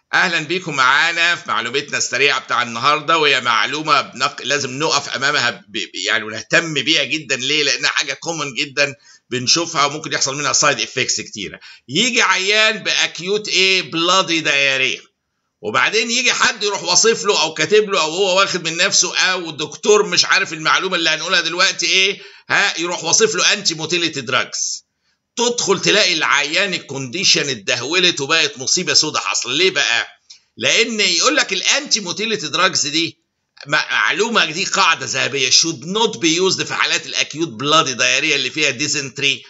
اهلا بيكم معانا في معلومتنا السريعه بتاع النهارده وهي معلومه بنق... لازم نقف امامها ب... يعني ونهتم بيها جدا ليه؟ لانها حاجه كومن جدا بنشوفها وممكن يحصل منها سايد افكتس كتيره. يجي عيان باكيوت ايه بلادي دايريه وبعدين يجي حد يروح واصف له او كاتب له او هو واخد من نفسه او الدكتور مش عارف المعلومه اللي هنقولها دلوقتي ايه ها يروح واصف له انتي موتيليتي دراجز تدخل تلاقي العيان الكونديشن اتدهولت وبقت مصيبه سودة حصل ليه بقى؟ لان يقول لك الانتي موتيليتي دراجز دي معلومه دي قاعده ذهبيه should not be used في حالات الاكيوت بلادي دايريا اللي فيها ديزنتري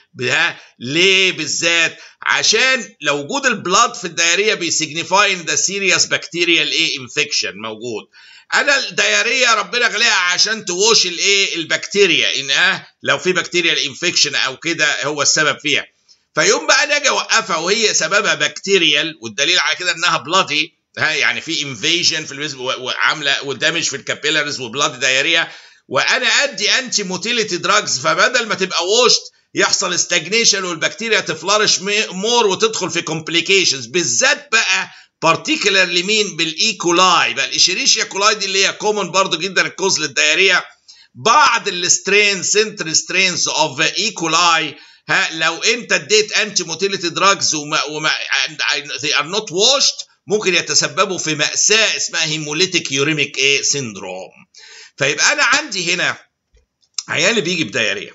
ليه بالذات؟ عشان لو وجود البلاد في الدايريه بيسيجنيفاي ان ده سيريس بكتيريال ايه انفكشن موجود انا الدياريه ربنا خلقها عشان توش الايه البكتيريا انها لو في بكتيريا انفكشن او كده هو السبب فيها فيوم بقى انا اجي اوقفها وهي سببها بكتيريال والدليل على كده انها بلادي ها يعني في انفيجن في الوزن وعامله ودامج في الكابيلاريز وبلادي دايريا وانا ادي انتي موتيليتي دراجز فبدل ما تبقى ووشت يحصل استجنيشن والبكتيريا تفلرش مور وتدخل في كومبليكيشنز بالذات بقى بارتيكولارلي مين بالايكولاي بقى الاشيريشيا كولاي دي اللي هي كومن برضو جدا الكوز للدايريه بعض السترين سنتر سترينز اوف ايكولاي ها لو انت اديت انتي موتيليتي دراجز وما وما they are not washed ممكن يتسببوا في مأساة اسمها هيموليتيك يوريميك ايه سيندروم فيبقى انا عندي هنا عيال بيجي بدايريه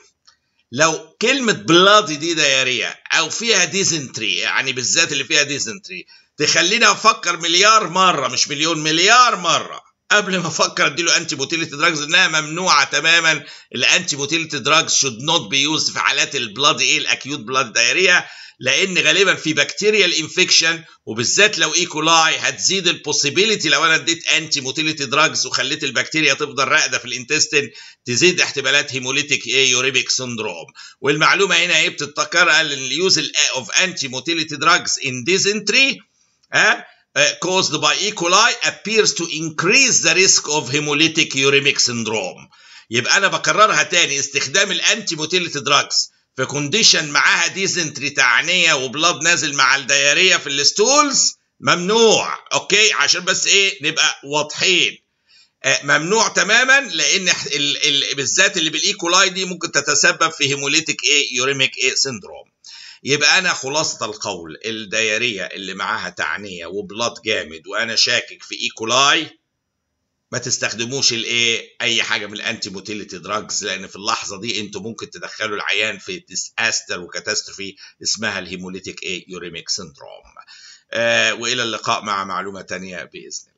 لو كلمة بلادي دي دايرية أو فيها ديزنتري يعني بالذات اللي فيها ديزنتري تخليني أفكر مليار مرة مش مليون مليار مرة قبل ما أفكر أديله أنتي موتيليتي دراجز إنها ممنوعة تماما الأنتي موتيليتي دراجز شود نوت بي يوز في حالات البلادي إيه الأكيوت بلاد دايرية لان غالبا في بكتيريال انفكشن وبالذات لو ايكولاي هتزيد البوسيبيليتي لو انا اديت انتي موتيليتي دراجز وخليت البكتيريا تفضل راقده في الانتستين تزيد احتمالات هيموليتيك ايه يوريبيك سندروم والمعلومه هنا ايه بتتذكر قال ان اليوز اوف انتي موتيليتي دراجز ان ديزنتري ها caused by E. coli appears to increase the risk of hemolytic uremic syndrome يبقى انا بكررها تاني استخدام الانتي موتيليتي دراجز في كونديشن معاها ديزنتري تعنيه وبلاد نازل مع الدياريه في الستولز ممنوع اوكي عشان بس ايه نبقى واضحين آه ممنوع تماما لان ال ال بالذات اللي بالايكولاي دي ممكن تتسبب في هيموليتيك ايه يوريميك ايه سيندروم يبقى انا خلاصه القول الدياريه اللي معاها تعنيه وبلاد جامد وانا شاكك في ايكولاي ما تستخدموش الايه اي حاجه من الانتي موتيليتي دراجز لان في اللحظه دي انتوا ممكن تدخلوا العيان في ديساستر وكاتاستروفي اسمها الهيموليتيك ايه يوريميك سيندروم آه والى اللقاء مع معلومه ثانيه باذن الله